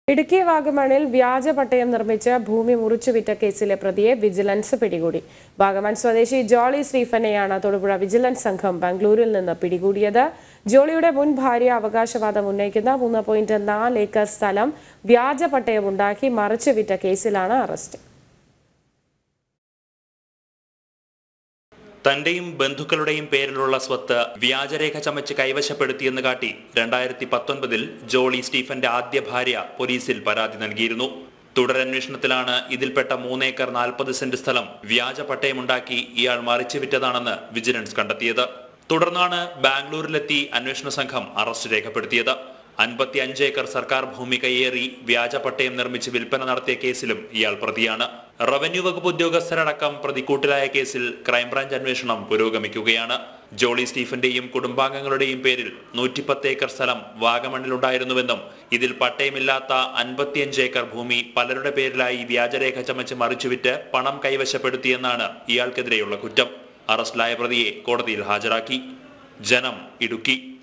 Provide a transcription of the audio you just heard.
ഇടുക്കി വാഗമണിൽ വ്യാജ പട്ടയം നിർമ്മിച്ച് ഭൂമി മുറിച്ചുവിറ്റ കേസിലെ പ്രതിയെ വിജിലൻസ് പിടികൂടി വാഗമൺ സ്വദേശി ജോളി സ്റ്റീഫനെയാണ് തൊടുപുഴ വിജിലൻസ് സംഘം ബാംഗ്ലൂരിൽ നിന്ന് പിടികൂടിയത് ജോളിയുടെ മുൻ ഭാര്യ അവകാശവാദം ഉന്നയിക്കുന്ന മൂന്ന് പോയിന്റ് നാല് ഏക്കർ സ്ഥലം വ്യാജ പട്ടയമുണ്ടാക്കി മറിച്ചുവിറ്റ കേസിലാണ് അറസ്റ്റ് തന്റെയും ബന്ധുക്കളുടെയും പേരിലുള്ള സ്വത്ത് വ്യാജരേഖ ചമച്ച് കൈവശപ്പെടുത്തിയെന്ന് കാട്ടി രണ്ടായിരത്തി പത്തൊൻപതിൽ ജോളി സ്റ്റീഫന്റെ ആദ്യ ഭാര്യ പോലീസിൽ പരാതി നൽകിയിരുന്നു തുടരന്വേഷണത്തിലാണ് ഇതിൽപ്പെട്ട മൂന്നേക്കർ നാൽപ്പത് സെന്റ് സ്ഥലം വ്യാജ പട്ടയമുണ്ടാക്കി ഇയാൾ മറിച്ചു വിറ്റതാണെന്ന് വിജിലൻസ് കണ്ടെത്തിയത് തുടർന്നാണ് ബാംഗ്ലൂരിലെത്തി അന്വേഷണ സംഘം അറസ്റ്റ് രേഖപ്പെടുത്തിയത് അൻപത്തി അഞ്ച് ഏക്കർ സർക്കാർ ഭൂമി കയ്യേറി വ്യാജ പട്ടയം നിർമ്മിച്ച് വിൽപ്പന നടത്തിയ കേസിലും ഇയാൾ പ്രതിയാണ് റവന്യൂ വകുപ്പ് ഉദ്യോഗസ്ഥരടക്കം പ്രതിക്കൂട്ടിലായ കേസിൽ ക്രൈംബ്രാഞ്ച് അന്വേഷണം പുരോഗമിക്കുകയാണ് ജോളി സ്റ്റീഫന്റെയും കുടുംബാംഗങ്ങളുടെയും പേരിൽ നൂറ്റിപ്പത്ത് ഏക്കർ സ്ഥലം വാഗമണ്ണിലുണ്ടായിരുന്നുവെന്നും ഇതിൽ പട്ടയമില്ലാത്ത അൻപത്തിയഞ്ച് ഏക്കർ ഭൂമി പലരുടെ പേരിലായി വ്യാജരേഖ ചമച്ച് മറിച്ചുവിറ്റ് പണം കൈവശപ്പെടുത്തിയെന്നാണ് ഇയാൾക്കെതിരെയുള്ള കുറ്റം അറസ്റ്റിലായ പ്രതിയെ കോടതിയിൽ ഹാജരാക്കി ജനം ഇടുക്കി